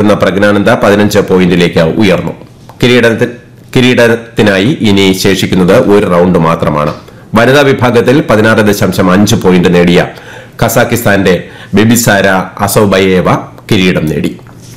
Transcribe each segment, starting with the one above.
നേരിടുന്ന പ്രജ്ഞാനന്ദ പതിനഞ്ച് പോയിന്റിലേക്ക് ഉയർന്നു കിരീടത്തി- കിരീടത്തിനായി ഇനി ശേഷിക്കുന്നത് ഒരു റൌണ്ട് മാത്രമാണ് വനിതാ വിഭാഗത്തിൽ പതിനാറ് ദശാംശം അഞ്ച് പോയിന്റ് നേടിയ കസാക്കിസ്ഥാന്റെ ബിബിസാര അസോബയേവ കിരീടം നേടി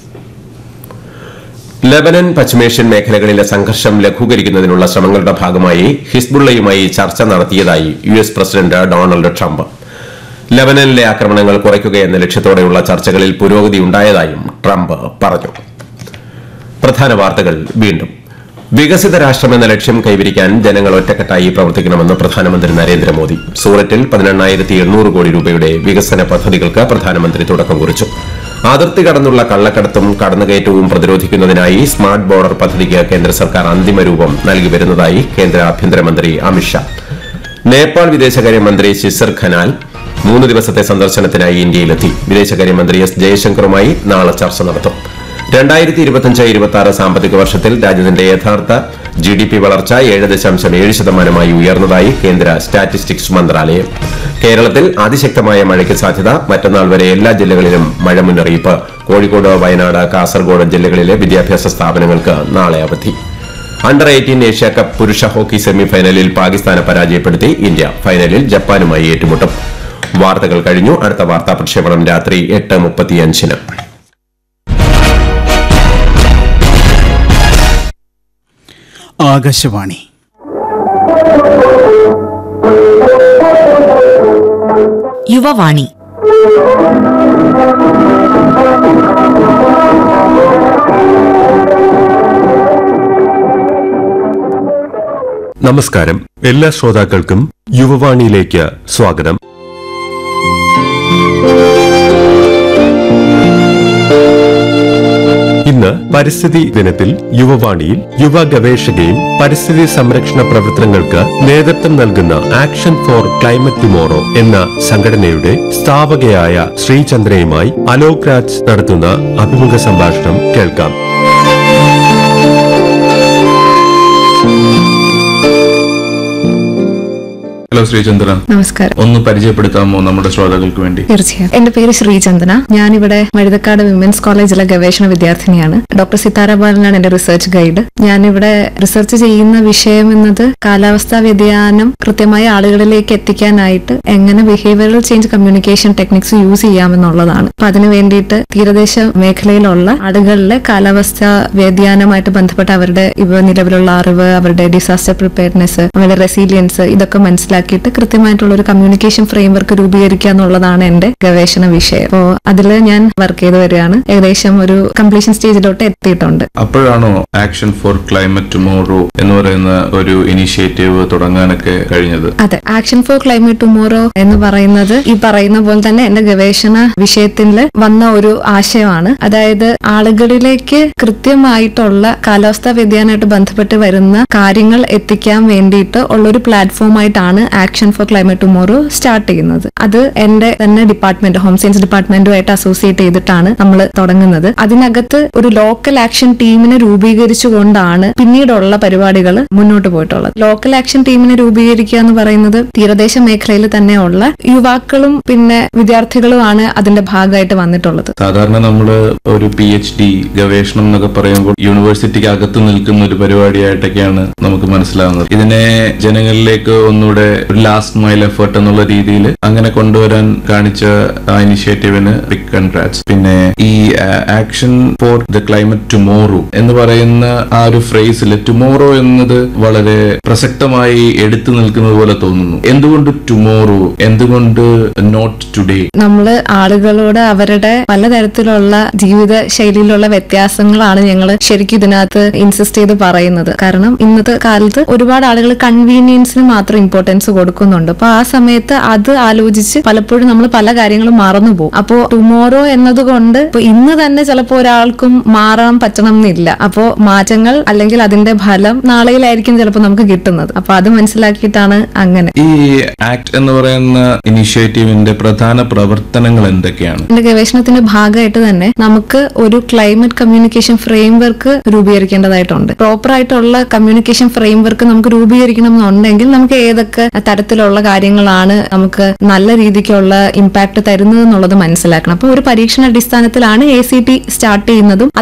ലബനൻ പശ്ചിമേഷ്യൻ മേഖലകളിലെ സംഘർഷം ലഘൂകരിക്കുന്നതിനുള്ള ശ്രമങ്ങളുടെ ഭാഗമായി ഹിസ്ബുള്ളയുമായി ചർച്ച നടത്തിയതായി U S president Donald Trump ലബനനിലെ ആക്രമണങ്ങൾ കുറയ്ക്കുകയെന്ന ലക്ഷ്യത്തോടെയുള്ള ചർച്ചകളിൽ പുരോഗതി ഉണ്ടായതായും ട്രംപ് പറഞ്ഞു പ്രധാന വാർത്തകൾ വീണ്ടും വികസിത രാഷ്ട്രമെന്ന ലക്ഷ്യം കൈവരിക്കാൻ ജനങ്ങൾ ഒറ്റക്കെട്ടായി പ്രവർത്തിക്കണമെന്ന് പ്രധാനമന്ത്രി നരേന്ദ്രമോദി സൂററ്റിൽ പതിനെണ്ണായിരത്തി എണ്ണൂറ് കോടി രൂപയുടെ വികസന പദ്ധതികൾക്ക് പ്രധാനമന്ത്രി തുടക്കം കുറിച്ചു അതിർത്തി കടന്നുള്ള കള്ളക്കടത്തും കടന്നുകയറ്റവും പ്രതിരോധിക്കുന്നതിനായി സ്മാർട്ട് ബോർഡർ പദ്ധതിക്ക് കേന്ദ്ര സർക്കാർ അന്തിമ രൂപം നൽകി വരുന്നതായി കേന്ദ്ര ആഭ്യന്തരമന്ത്രി അമിത്ഷാ നേപ്പാൾ വിദേശകാര്യമന്ത്രി ശിസർ ഖനാൽ മൂന്ന് ദിവസത്തെ സന്ദർശനത്തിനായി ഇന്ത്യയിലെത്തി വിദേശകാര്യമന്ത്രി എസ് ജയശങ്കറുമായി നാളെ ചർച്ച നടത്തും രണ്ടായിരത്തി ഇരുപത്തിയഞ്ച് ഇരുപത്തി ആറ് സാമ്പത്തിക വർഷത്തിൽ രാജ്യത്തിന്റെ യഥാർത്ഥ ജി ഡി പി വളർച്ച ഏഴ് ദശാംശം ഏഴ് ശതമാനമായി ഉയർന്നതായി കേന്ദ്ര സ്റ്റാറ്റിസ്റ്റിക്സ് മന്ത്രാലയം കേരളത്തിൽ അതിശക്തമായ മഴയ്ക്ക് സാധ്യത മറ്റന്നാൾ വരെ എല്ലാ ജില്ലകളിലും മഴ മുന്നറിയിപ്പ് കോഴിക്കോട് വയനാട് കാസർഗോഡ് ജില്ലകളിലെ വിദ്യാഭ്യാസ സ്ഥാപനങ്ങൾക്ക് നാളെ അവധി അണ്ടർ എയ്റ്റീൻ ഏഷ്യ കപ്പ് പുരുഷ ഹോക്കി സെമിഫൈനലിൽ പാകിസ്ഥാനെ പരാജയപ്പെടുത്തി ഇന്ത്യ ഫൈനലിൽ ജപ്പാനുമായി ഏറ്റുമുട്ടും വാർത്തകൾ കഴിഞ്ഞു അടുത്ത വാർത്താ പ്രക്ഷേപണം രാത്രി എട്ട് മുപ്പത്തിയഞ്ചിന് ആകാശവാണി യുവവാണി നമസ്കാരം എല്ലാ ശ്രോതാക്കൾക്കും യുവവാണിയിലേക്ക് സ്വാഗതം ഇന്ന് പരിസ്ഥിതി ദിനത്തിൽ യുവവാണിയിൽ യുവ ഗവേഷകയും പരിസ്ഥിതി സംരക്ഷണ പ്രവർത്തനങ്ങൾക്ക് നേതൃത്വം നൽകുന്ന ആക്ഷൻ ഫോർ ക്ലൈമറ്റ് ടുമോറോ എന്ന സംഘടനയുടെ സ്ഥാപകയായ ശ്രീചന്ദ്രയുമായി അലോക് രാജ് നടത്തുന്ന അഭിമുഖ സംഭാഷണം കേൾക്കാം ഹലോ ശ്രീചന്ദ്രൻ നമസ്കാരം ഒന്ന് പരിചയപ്പെടുത്താമോ നമ്മുടെ ശ്രോതാക്കൾക്ക് വേണ്ടി തീർച്ചയായും എന്റെ പേര് ശ്രീചന്ദന ഞാനിവിടെ മഴുതക്കാട് വിമൻസ് കോളേജിലെ ഗവേഷണ വിദ്യാർത്ഥിനിയാണ് ഡോക്ടർ സിതാര ബാലനാണ് എന്റെ റിസർച്ച് ഗൈഡ് ഞാനിവിടെ റിസർച്ച് ചെയ്യുന്ന വിഷയം എന്നത് കാലാവസ്ഥാ വ്യതിയാനം കൃത്യമായി ആളുകളിലേക്ക് എത്തിക്കാനായിട്ട് എങ്ങനെ behavioural change communication techniques use ചെയ്യാമെന്നുള്ളതാണ് അപ്പൊ അതിനു വേണ്ടിയിട്ട് തീരദേശ മേഖലയിലുള്ള ആളുകളിലെ കാലാവസ്ഥാ വ്യതിയാനമായിട്ട് ബന്ധപ്പെട്ട അവരുടെ ഇവ നിലവിലുള്ള അറിവ് അവരുടെ ഡിസാസ്റ്റർ പ്രിപ്പയർനെസ് അവരുടെ റെസീലിയൻസ് ഇതൊക്കെ മനസ്സിലാക്കിയിട്ട് കൃത്യമായിട്ടുള്ള ഒരു കമ്മ്യൂണിക്കേഷൻ ഫ്രെയിംവർക്ക് രൂപീകരിക്കുക എന്നുള്ളതാണ് എന്റെ ഗവേഷണ വിഷയം അപ്പോ അതിൽ ഞാൻ വർക്ക് ചെയ്ത് വരികയാണ് ഏകദേശം ഒരു കംപ്ലീഷൻ സ്റ്റേജിലോട്ട് എത്തിയിട്ടുണ്ട് അപ്പോഴാണോ ആക്ഷൻ ഫോർ ക്ലൈമറ്റ് ടുമോറോ എന്ന് പറയുന്ന ഒരു ഇനിഷ്യേറ്റീവ് തുടങ്ങാനൊക്കെ കഴിഞ്ഞത് അതെ ആക്ഷൻ ഫോർ ക്ലൈമറ്റ് ടുമോറോ എന്ന് പറയുന്നത് ഈ പറയുന്ന പോലെ തന്നെ എന്റെ ഗവേഷണ വിഷയത്തിൽ വന്ന ഒരു ആശയമാണ് അതായത് ആളുകളിലേക്ക് കൃത്യമായിട്ടുള്ള കാലാവസ്ഥാ വ്യതിയാനമായിട്ട് ബന്ധപ്പെട്ട് വരുന്ന കാര്യങ്ങൾ എത്തിക്കാൻ വേണ്ടിയിട്ട് ഉള്ള ഒരു പ്ലാറ്റ്ഫോം ആയിട്ടാണ് action for climate tomorrow start ചെയ്യുന്നത് അത് എന്റെ തന്നെ ഡിപ്പാർട്ട്മെന്റ് ഹോം സയൻസ് ഡിപ്പാർട്ട്മെന്റുമായിട്ട് അസോസിയേറ്റ് ചെയ്തിട്ടാണ് നമ്മൾ തുടങ്ങുന്നത് അതിനകത്ത് ഒരു ലോക്കൽ ആക്ഷൻ ടീമിനെ രൂപീകരിച്ചുകൊണ്ടാണ് പിന്നീടുള്ള പരിപാടികൾ മുന്നോട്ട് പോയിട്ടുള്ളത് ലോക്കൽ ആക്ഷൻ ടീമിനെ രൂപീകരിക്കുക എന്ന് പറയുന്നത് തീരദേശ മേഖലയിൽ തന്നെയുള്ള യുവാക്കളും പിന്നെ വിദ്യാർത്ഥികളുമാണ് അതിന്റെ ഭാഗമായിട്ട് വന്നിട്ടുള്ളത് സാധാരണ നമ്മൾ ഒരു പി എച്ച് ഡി ഗവേഷണം എന്നൊക്കെ പറയുമ്പോൾ യൂണിവേഴ്സിറ്റിക്ക് അകത്ത് നിൽക്കുന്ന ഒരു പരിപാടിയായിട്ടൊക്കെയാണ് നമുക്ക് മനസ്സിലാവുന്നത് ഇതിനെ ജനങ്ങളിലേക്ക് ഒന്നുകൂടെ ഒരു ലാസ്റ്റ് മൈൽ എഫേർട്ട് എന്നുള്ള രീതിയിൽ അങ്ങനെ കൊണ്ടുവരാൻ കാണിച്ച ആ ഇനിഷ്യേറ്റീവിന് ബിഗ് കൺഗ്രാറ്റ്സ് പിന്നെ ഈ action for the climate tomorrow എന്ന് പറയുന്ന ആ ഒരു ഫ്രേസിൽ ടുമോറോ എന്നത് വളരെ പ്രസക്തമായി എടുത്തു നിൽക്കുന്നത് പോലെ തോന്നുന്നു എന്തുകൊണ്ട് ടുമോറോ എന്തുകൊണ്ട് നോട്ട് ടുഡേ നമ്മള് ആളുകളോട് അവരുടെ പലതരത്തിലുള്ള ജീവിത ശൈലിയിലുള്ള വ്യത്യാസങ്ങളാണ് ഞങ്ങൾ ശരിക്കും ഇതിനകത്ത് ഇൻസിസ്റ്റ് ചെയ്ത് പറയുന്നത് കാരണം ഇന്നത്തെ കാലത്ത് ഒരുപാട് ആളുകൾ കൺവീനിയൻസിന് മാത്രം ഇമ്പോർട്ടൻസ് കൊടുക്കുന്നുണ്ട് അപ്പൊ ആ സമയത്ത് അത് ആലോചിച്ച് പലപ്പോഴും നമ്മൾ പല കാര്യങ്ങളും മറന്നു പോകും അപ്പോ ടുമോറോ എന്നതുകൊണ്ട് ഇപ്പൊ ഇന്ന് തന്നെ ചിലപ്പോൾ ഒരാൾക്കും മാറാൻ പറ്റണം എന്നില്ല അപ്പോ മാറ്റങ്ങൾ അല്ലെങ്കിൽ അതിന്റെ ഫലം നാളെയിലായിരിക്കും ചിലപ്പോൾ നമുക്ക് കിട്ടുന്നത് അപ്പൊ അത് മനസ്സിലാക്കിയിട്ടാണ് അങ്ങനെ ഈ ആക്ട് എന്ന് പറയുന്ന ഇനിഷ്യേറ്റീവിന്റെ പ്രധാന പ്രവർത്തനങ്ങൾ എന്തൊക്കെയാണ് എന്റെ ഗവേഷണത്തിന്റെ ഭാഗമായിട്ട് തന്നെ നമുക്ക് ഒരു ക്ലൈമറ്റ് കമ്മ്യൂണിക്കേഷൻ ഫ്രെയിംവർക്ക് രൂപീകരിക്കേണ്ടതായിട്ടുണ്ട് പ്രോപ്പർ ആയിട്ടുള്ള കമ്മ്യൂണിക്കേഷൻ ഫ്രെയിംവർക്ക് നമുക്ക് രൂപീകരിക്കണം എന്നുണ്ടെങ്കിൽ നമുക്ക് ഏതൊക്കെ തരത്തിലുള്ള കാര്യങ്ങളാണ് നമുക്ക് നല്ല രീതിക്കുള്ള ഇമ്പാക്ട് തരുന്നത് എന്നുള്ളത് മനസ്സിലാക്കണം അപ്പൊ ഒരു പരീക്ഷണ അടിസ്ഥാനത്തിലാണ് എ സി ടി സ്റ്റാർട്ട് ചെയ്യുന്നതും